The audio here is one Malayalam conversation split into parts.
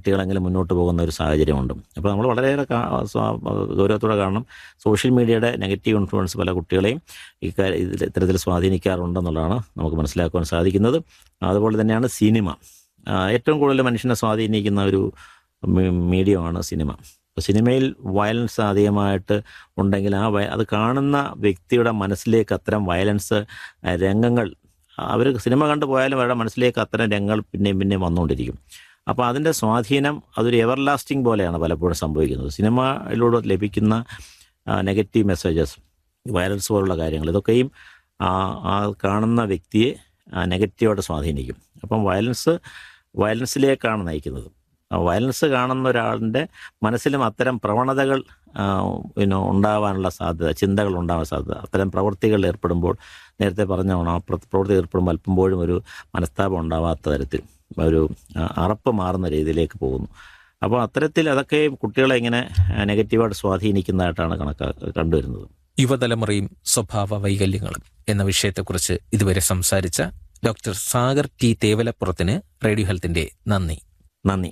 കുട്ടികളെങ്കിലും മുന്നോട്ട് പോകുന്ന ഒരു സാഹചര്യമുണ്ട് അപ്പോൾ നമ്മൾ വളരെയേറെ കാ- സ്വാ- ഗൗരവത്തോടെ കാണണം സോഷ്യൽ മീഡിയയുടെ നെഗറ്റീവ് ഇൻഫ്ലുവൻസ് പല കുട്ടികളെയും ഇക്കാര്യ ഇതിൽ ഇത്തരത്തിൽ സ്വാധീനിക്കാറുണ്ടെന്നുള്ളതാണ് നമുക്ക് മനസ്സിലാക്കുവാൻ സാധിക്കുന്നത് അതുപോലെ തന്നെയാണ് സിനിമ ആ, ഏറ്റവും കൂടുതൽ മനുഷ്യനെ സ്വാധീനിക്കുന്ന ഒരു മീ- മീഡിയമാണ് സിനിമ അപ്പോൾ സിനിമയിൽ വയലൻസ് അധികമായിട്ട് ഉണ്ടെങ്കിൽ ആ വയ അത് കാണുന്ന വ്യക്തിയുടെ മനസ്സിലേക്ക് അത്തരം വയലൻസ് ആ, രംഗങ്ങൾ അവർ സിനിമ കണ്ടു പോയാലും അവരുടെ മനസ്സിലേക്ക് അത്തരം രംഗങ്ങൾ പിന്നെയും പിന്നെയും വന്നുകൊണ്ടിരിക്കും അപ്പോൾ അതിൻ്റെ സ്വാധീനം അതൊരു എവർ ലാസ്റ്റിംഗ് പോലെയാണ് പലപ്പോഴും സംഭവിക്കുന്നത് സിനിമയിലൂടെ ലഭിക്കുന്ന നെഗറ്റീവ് മെസ്സേജസ് വയലൻസ് പോലുള്ള കാര്യങ്ങൾ ഇതൊക്കെയും ആ ആ കാണുന്ന വ്യക്തിയെ നെഗറ്റീവായിട്ട് സ്വാധീനിക്കും അപ്പം വയലൻസ് വയലൻസിലേക്കാണ് നയിക്കുന്നത് ആ വയലൻസ് കാണുന്ന ഒരാളിൻ്റെ മനസ്സിലും അത്തരം പ്രവണതകൾ ആ, പിന്നെ ഉണ്ടാവാനുള്ള സാധ്യത ചിന്തകൾ ഉണ്ടാവാൻ സാധ്യത അത്തരം പ്രവൃത്തികളിൽ ഏർപ്പെടുമ്പോൾ നേരത്തെ പറഞ്ഞോണം ആ പ്ര- പ്രവൃത്തി ഏർപ്പെടുമ്പോൾ അല്പമ്പോഴും ഒരു മനസ്താപം ഉണ്ടാവാത്ത തരത്തിൽ ഒരു ആ, അറപ്പ് മാറുന്ന രീതിയിലേക്ക് പോകുന്നു അപ്പോൾ അത്തരത്തിൽ അതൊക്കെ കുട്ടികളെ ഇങ്ങനെ ആ, നെഗറ്റീവായിട്ട് സ്വാധീനിക്കുന്നതായിട്ടാണ് കണക്കാ കണ്ടുവരുന്നത് യുവതലമുറയും സ്വഭാവ വൈകല്യങ്ങളും എന്ന വിഷയത്തെക്കുറിച്ച് ഇതുവരെ സംസാരിച്ച ഡോക്ടർ സാഗർ ടി തേവലപ്പുറത്തിന് റേഡിയോ ഹെൽത്തിന്റെ നന്ദി നന്ദി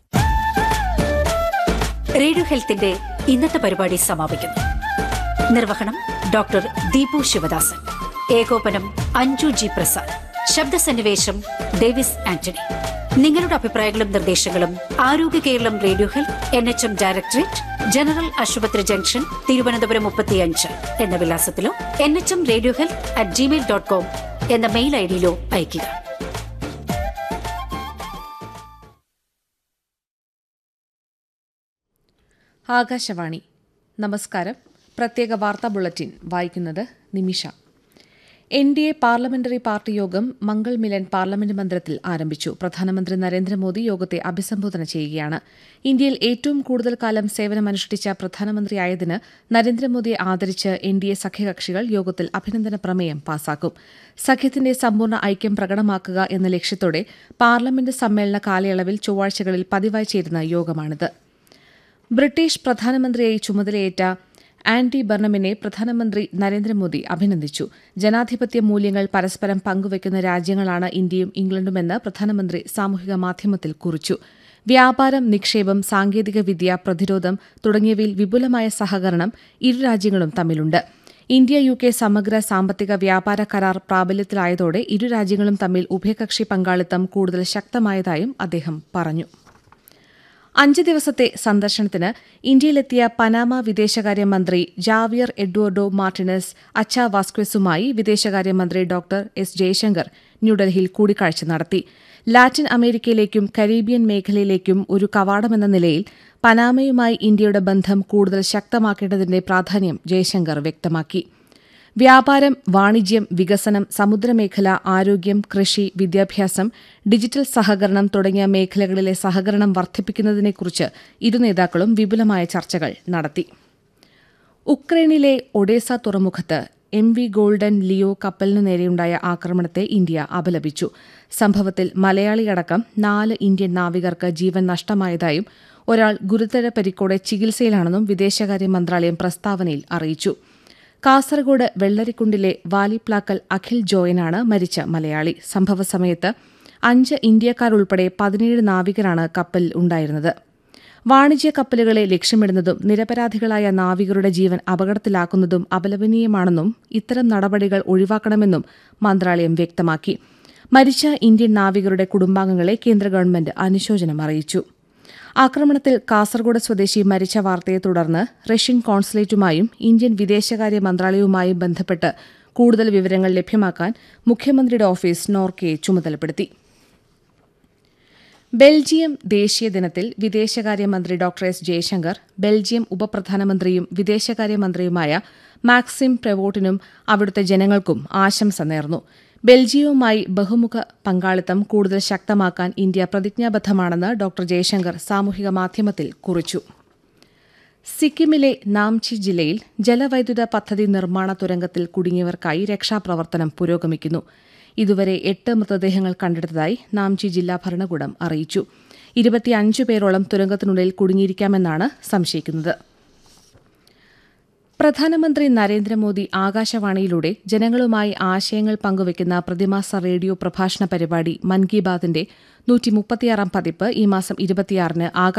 റേഡിയോ ഹെൽത്തിന്റെ ഇന്നത്തെ പരിപാടി സമാപിക്കുന്നു നിർവഹണം ഡോക്ടർ ദീപു ശിവദാസൻ ഏകോപനം അഞ്ജു ജി പ്രസാദ് ശബ്ദസന്നിവേശം ഡേവിസ് ആന്റണി നിങ്ങളുടെ അഭിപ്രായങ്ങളും നിർദ്ദേശങ്ങളും ആരോഗ്യ Keralam radio health N H M directorate general ആശുപത്രി ജംഗ്ഷൻ തിരുവനന്തപുരം മുപ്പത്തിയഞ്ച് എന്ന വിലാസത്തിലോ N H M radio health at Gmail dot com എന്ന മെയിൽ ഐ ഡിയിലോ അയയ്ക്കുക ആകാശവാണി നമസ്കാരം പ്രത്യേക വാർത്താ ബുള്ളറ്റിൻ വായിക്കുന്നത് Nimisha N D A parliamentary party യോഗം മംഗൾ മിലൻ പാർലമെന്റ് മന്ദിരത്തിൽ ആരംഭിച്ചു പ്രധാനമന്ത്രി നരേന്ദ്രമോദി യോഗത്തെ അഭിസംബോധന ചെയ്യുകയാണ് ഇന്ത്യയിൽ ഏറ്റവും കൂടുതൽ കാലം സേവനമനുഷ്ഠിച്ച പ്രധാനമന്ത്രിയായതിന് നരേന്ദ്രമോദിയെ ആദരിച്ച് എൻ ഡി എ സഖ്യകക്ഷികൾ യോഗത്തിൽ അഭിനന്ദന പ്രമേയം പാസാക്കും സഖ്യത്തിന്റെ സമ്പൂർണ്ണ ഐക്യം പ്രകടമാക്കുക എന്ന ലക്ഷ്യത്തോടെ പാർലമെന്റ് സമ്മേളന കാലയളവിൽ ചൊവ്വാഴ്ചകളിൽ പതിവായി ചേരുന്ന യോഗമാണിത് ബ്രിട്ടീഷ് പ്രധാനമന്ത്രിയായി ചുമതലയേറ്റ ആൻഡി ബർണമിനെ പ്രധാനമന്ത്രി നരേന്ദ്രമോദി അഭിനന്ദിച്ചു ജനാധിപത്യ മൂല്യങ്ങൾ പരസ്പരം പങ്കുവയ്ക്കുന്ന രാജ്യങ്ങളാണ് ഇന്ത്യയും ഇംഗ്ലണ്ടുമെന്ന് പ്രധാനമന്ത്രി സാമൂഹിക മാധ്യമത്തിൽ കുറിച്ചു വ്യാപാരം നിക്ഷേപം സാങ്കേതികവിദ്യ പ്രതിരോധം തുടങ്ങിയവയിൽ വിപുലമായ സഹകരണം ഇരു രാജ്യങ്ങളും തമ്മിലുണ്ട് ഇന്ത്യ യു കെ സമഗ്ര സാമ്പത്തിക വ്യാപാര കരാർ പ്രാബല്യത്തിലായതോടെ ഇരു രാജ്യങ്ങളും തമ്മിൽ ഉഭയകക്ഷി പങ്കാളിത്തം കൂടുതൽ ശക്തമായതായും അദ്ദേഹം പറഞ്ഞു അഞ്ച് ദിവസത്തെ സന്ദർശനത്തിന് ഇന്ത്യയിലെത്തിയ പനാമ വിദേശകാര്യമന്ത്രി ജാവിയർ എഡ്വേർഡോ മാർട്ടിനസ് അച്ച വാസ്ക്വസുമായി വിദേശകാര്യമന്ത്രി ഡോക്ടർ എസ് ജയശങ്കർ ന്യൂഡൽഹിയിൽ കൂടിക്കാഴ്ച നടത്തി ലാറ്റിൻ അമേരിക്കയിലേക്കും കരീബിയൻ മേഖലയിലേക്കും ഒരു കവാടമെന്ന നിലയിൽ പനാമയുമായി ഇന്ത്യയുടെ ബന്ധം കൂടുതൽ ശക്തമാക്കേണ്ടതിന്റെ പ്രാധാന്യം ജയശങ്കർ വ്യക്തമാക്കി വ്യാപാരം വാണിജ്യം വികസനം സമുദ്രമേഖല ആരോഗ്യം കൃഷി വിദ്യാഭ്യാസം ഡിജിറ്റൽ സഹകരണം തുടങ്ങിയ മേഖലകളിലെ സഹകരണം വർദ്ധിപ്പിക്കുന്നതിനെക്കുറിച്ച് ഇരു നേതാക്കളും വിപുലമായ ചർച്ചകൾ നടത്തി ഉക്രൈനിലെ ഒഡേസ തുറമുഖത്ത് എം വി ഗോൾഡൻ ലിയോ കപ്പലിനു നേരെയുണ്ടായ ആക്രമണത്തെ ഇന്ത്യ അപലപിച്ചു സംഭവത്തിൽ മലയാളിയടക്കം നാല് ഇന്ത്യൻ നാവികർക്ക് ജീവൻ നഷ്ടമായതായും ഒരാൾ ഗുരുതര പരിക്കോടെ ചികിത്സയിലാണെന്നും വിദേശകാര്യ മന്ത്രാലയം പ്രസ്താവനയിൽ അറിയിച്ചു കാസർഗോഡ് വെള്ളരിക്കുണ്ടിലെ വാലിപ്ലാക്കൽ അഖിൽ ജോയനാണ് മരിച്ച മലയാളി സംഭവസമയത്ത് അഞ്ച് ഇന്ത്യക്കാരുൾപ്പെടെ പതിനേഴ് നാവികരാണ് കപ്പലിൽ ഉണ്ടായിരുന്നത് വാണിജ്യ കപ്പലുകളെ ലക്ഷ്യമിടുന്നതും നിരപരാധികളായ നാവികരുടെ ജീവൻ അപകടത്തിലാക്കുന്നതും അപലപനീയമാണെന്നും ഇത്തരം നടപടികൾ ഒഴിവാക്കണമെന്നും മന്ത്രാലയം വ്യക്തമാക്കി മരിച്ച ഇന്ത്യൻ നാവികരുടെ കുടുംബാംഗങ്ങളെ കേന്ദ്ര ഗവൺമെന്റ് അനുശോചനം അറിയിച്ചു ആക്രമണത്തിൽ കാസർഗോഡ് സ്വദേശി മരിച്ച വാർത്തയെ തുടർന്ന് റഷ്യൻ കോൺസുലേറ്റുമായും ഇന്ത്യൻ വിദേശകാര്യ മന്ത്രാലയവുമായും ബന്ധപ്പെട്ട് കൂടുതൽ വിവരങ്ങൾ ലഭ്യമാക്കാൻ മുഖ്യമന്ത്രിയുടെ ഓഫീസ് നോർക്കയെ ചുമതലപ്പെടുത്തി ബെൽജിയം ദേശീയ ദിനത്തിൽ വിദേശകാര്യമന്ത്രി ഡോക്ടർ എസ് ജയശങ്കർ ബെൽജിയം ഉപപ്രധാനമന്ത്രിയും വിദേശകാര്യമന്ത്രിയുമായ മാക്സിം പ്രവോട്ടിനും അവിടുത്തെ ജനങ്ങൾക്കും ആശംസ നേർന്നു ബെൽജിയവുമായി ബഹുമുഖ പങ്കാളിത്തം കൂടുതൽ ശക്തമാക്കാൻ ഇന്ത്യ പ്രതിജ്ഞാബദ്ധമാണെന്ന് ഡോക്ടർ ജയശങ്കർ സാമൂഹിക മാധ്യമത്തിൽ കുറിച്ചു സിക്കിമിലെ നാംചി ജില്ലയിൽ ജലവൈദ്യുത പദ്ധതി നിർമ്മാണ തുരങ്കത്തിൽ കുടുങ്ങിയവർക്കായി രക്ഷാപ്രവർത്തനം പുരോഗമിക്കുന്നു ഇതുവരെ എട്ട് മൃതദേഹങ്ങൾ കണ്ടെടുത്തതായി നാംചി ജില്ലാ ഭരണകൂടം അറിയിച്ചു ഇരുപത്തിയഞ്ച് പേരോളം തുരങ്കത്തിനുള്ളിൽ കുടുങ്ങിയിരിക്കാമെന്നാണ് സംശയിക്കുന്നത് പ്രധാനമന്ത്രി നരേന്ദ്രമോദി ആകാശവാണിയിലൂടെ ജനങ്ങളുമായി ആശയങ്ങൾ പങ്കുവയ്ക്കുന്ന പ്രതിമാസ റേഡിയോ പ്രഭാഷണ പരിപാടി മൻ കി ബാത്തിന്റെ നൂറ്റി മുപ്പത്തിയാറാം പതിപ്പ് ഈ മാസം ഇരുപത്തിയാറിന് ആകാശ